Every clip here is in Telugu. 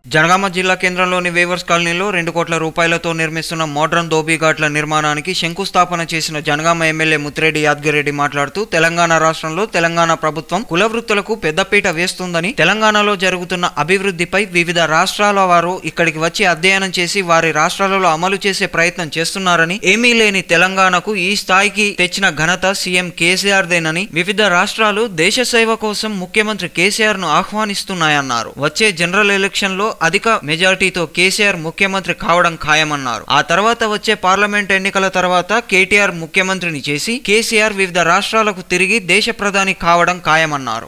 జనగామ జిల్లా కేంద్రంలోని వేవర్స్ కాలనీలో రెండు కోట్ల రూపాయలతో నిర్మిస్తున్న మోడ్రన్ ధోబీఘాట్ల నిర్మాణానికి శంకుస్థాపన చేసిన జనగామ ఎమ్మెల్యే ముత్తిరెడ్డి యాద్గిరెడ్డి మాట్లాడుతూ తెలంగాణ రాష్ట్రంలో తెలంగాణ ప్రభుత్వం కుల వృత్తులకు పెద్దపీట వేస్తుందని తెలంగాణలో జరుగుతున్న అభివృద్ధిపై వివిధ రాష్ట్రాల వారు ఇక్కడికి వచ్చి అధ్యయనం చేసి వారి రాష్ట్రాలలో అమలు చేసే ప్రయత్నం చేస్తున్నారని ఏమీ లేని తెలంగాణకు ఈ స్థాయికి తెచ్చిన ఘనత సీఎం కేసీఆర్ దేనని వివిధ రాష్ట్రాలు దేశ సేవ కోసం ముఖ్యమంత్రి కేసీఆర్ ను ఆహ్వానిస్తున్నాయన్నారు వచ్చే జనరల్ ఎలక్షన్ లో అధిక మెజారిటీతో కేసీఆర్ ముఖ్యమంత్రి కావడం ఖాయమన్నారు ఆ తర్వాత వచ్చే పార్లమెంట్ ఎన్నికల తర్వాత కేటీఆర్ ముఖ్యమంత్రిని చేసి కేసీఆర్ వివిధ రాష్ట్రాలకు తిరిగి దేశ ప్రధాని కావడం ఖాయమన్నారు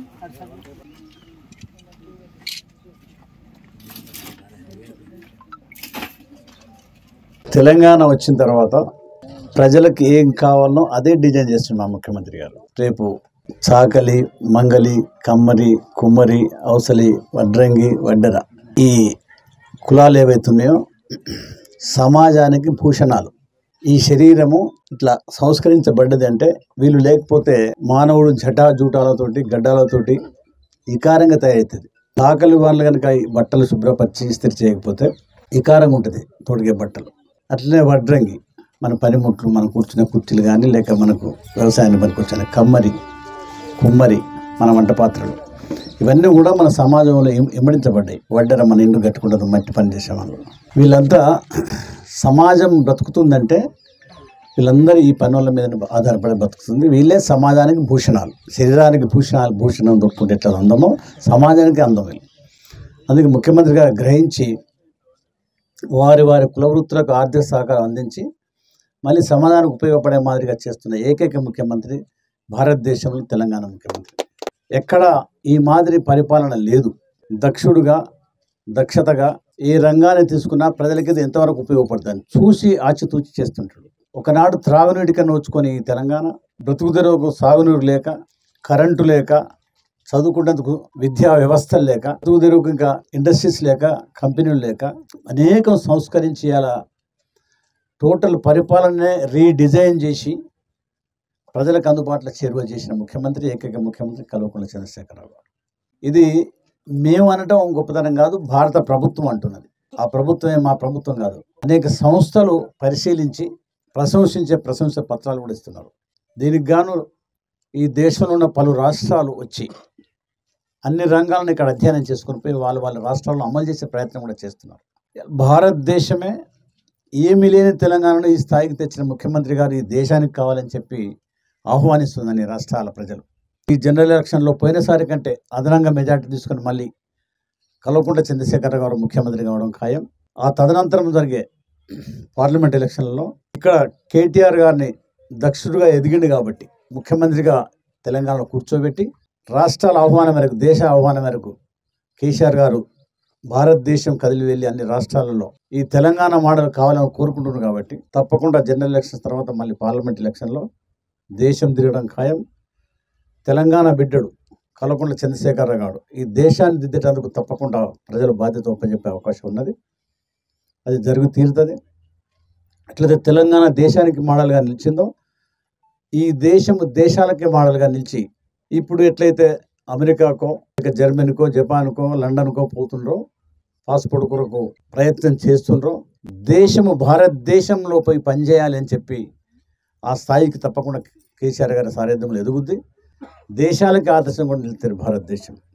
తెలంగాణ వచ్చిన తర్వాత ప్రజలకు ఏం కావాలనో అదే డిజైన్ చేస్తున్నారు మా ముఖ్యమంత్రి గారు రేపు చాకలి మంగలి కమ్మరి కుమ్మరి అవసలి వడ్రంగి వడ్డెర ఈ కులాలు ఏవైతున్నాయో సమాజానికి భూషణాలు ఈ శరీరము ఇట్లా సంస్కరించబడ్డది అంటే వీళ్ళు లేకపోతే మానవుడు జటా జూటాలతోటి గడ్డాలతోటి వికారంగా తయారవుతుంది ఆకలి వాళ్ళు కనుక ఈ బట్టలు శుభ్రపరిచి ఇస్త్రీ చేయకపోతే వికారంగా ఉంటుంది తొడిగే బట్టలు అట్లనే వడ్రంగి మన పనిముట్లు మనం కూర్చునే కుర్చీలు కానీ లేక మనకు వ్యవసాయానికి పనికొచ్చిన కమ్మరి కుమ్మరి మన వంట పాత్రలు ఇవన్నీ కూడా మన సమాజంలో ఇం- ఇమ్మడించబడ్డాయి వడ్డర మన ఇండ్లు కట్టుకుంటుంది మట్టి పని చేసే వాళ్ళు వీళ్ళంతా సమాజం బ్రతుకుతుందంటే వీళ్ళందరూ ఈ పనుల మీద ఆధారపడి బతుకుతుంది వీళ్ళే సమాజానికి భూషణాలు శరీరానికి భూషణాలు భూషణం దొరుకుతుంటే ఎట్లా అందమో సమాజానికి అందం వీళ్ళు అందుకే ముఖ్యమంత్రి గారు గ్రహించి వారి వారి కులవృత్తులకు ఆర్థిక సహకారం అందించి మళ్ళీ సమాజానికి ఉపయోగపడే మాదిరిగా చేస్తున్న ఏకైక ముఖ్యమంత్రి భారతదేశంలో తెలంగాణ ముఖ్యమంత్రి ఎక్కడ ఈ మాదిరి పరిపాలన లేదు దక్షుడుగా దక్షతగా ఏ రంగాన్ని తీసుకున్నా ప్రజలకి ఇది ఎంతవరకు ఉపయోగపడుతుంది చూసి ఆచితూచి చేస్తుంటాడు ఒకనాడు త్రాగునీటికి నోచుకొని ఈ తెలంగాణ బ్రతుకు తెరువుకు సాగునీరు లేక కరెంటు లేక చదువుకునేందుకు విద్యా వ్యవస్థలు లేక బ్రతుకు తెరువుకు ఇంకా ఇండస్ట్రీస్ లేక కంపెనీలు లేక అనేకం సంస్కరించి అలా టోటల్ పరిపాలననే రీడిజైన్ చేసి ప్రజలకు అందుబాటులో చేరువ చేసిన ముఖ్యమంత్రి ఏకైక ముఖ్యమంత్రి కల్వకుంట్ల చంద్రశేఖరరావు గారు ఇది మేము అనటం గొప్పతనం కాదు భారత ప్రభుత్వం అంటున్నది ఆ ప్రభుత్వమే మా ప్రభుత్వం కాదు అనేక సంస్థలు పరిశీలించి ప్రశంసించే ప్రశంస పత్రాలు కూడా ఇస్తున్నారు దీనికి గాను ఈ దేశంలో ఉన్న పలు రాష్ట్రాలు వచ్చి అన్ని రంగాలను ఇక్కడ అధ్యయనం చేసుకుని పోయి వాళ్ళు వాళ్ళ రాష్ట్రాల్లో అమలు చేసే ప్రయత్నం కూడా చేస్తున్నారు భారతదేశమే ఏమీ లేని తెలంగాణను ఈ స్థాయికి తెచ్చిన ముఖ్యమంత్రి గారు ఈ దేశానికి కావాలని చెప్పి ఆహ్వానిస్తుందని రాష్ట్రాల ప్రజలు ఈ జనరల్ ఎలక్షన్లో పోయినసారి కంటే అదనంగా మెజార్టీ తీసుకుని మళ్ళీ కల్వకుంట్ల చంద్రశేఖర్ గారు ముఖ్యమంత్రి కావడం ఖాయం ఆ తదనంతరం జరిగే పార్లమెంట్ ఎలక్షన్లలో ఇక్కడ కేటీఆర్ గారిని దక్షుడుగా ఎదిగిండు కాబట్టి ముఖ్యమంత్రిగా తెలంగాణలో కూర్చోబెట్టి రాష్ట్రాల ఆహ్వానం మేరకు దేశ ఆహ్వానం మేరకు కేసీఆర్ గారు భారతదేశం కదిలి వెళ్ళి అన్ని రాష్ట్రాలలో ఈ తెలంగాణ మోడల్ కావాలని కోరుకుంటున్నారు కాబట్టి తప్పకుండా జనరల్ ఎలక్షన్స్ తర్వాత మళ్ళీ పార్లమెంట్ ఎలక్షన్లో దేశం తిరగడం ఖాయం తెలంగాణ బిడ్డడు కలకొండ చంద్రశేఖరరావు గారు ఈ దేశాన్ని దిద్దేటందుకు తప్పకుండా ప్రజలు బాధ్యత ఒప్పజెప్పే అవకాశం ఉన్నది అది జరుగు తీరుతుంది ఎట్లయితే తెలంగాణ దేశానికి మోడల్గా నిలిచిందో ఈ దేశము దేశాలకే మోడల్గా నిలిచి ఇప్పుడు ఎట్లయితే అమెరికాకో ఇక జర్మనీకో జపాన్కో లండన్కో పోతుండ్రో పాస్పోర్ట్ కొరకు ప్రయత్నం చేస్తుండ్రో దేశము భారతదేశంలో పోయి పనిచేయాలి అని చెప్పి ఆ స్థాయికి తప్పకుండా కేసీఆర్ గారి సారథ్యంలో ఎదుగుద్ది దేశాలకి ఆదర్శం కూడా నిలుస్తారు భారతదేశం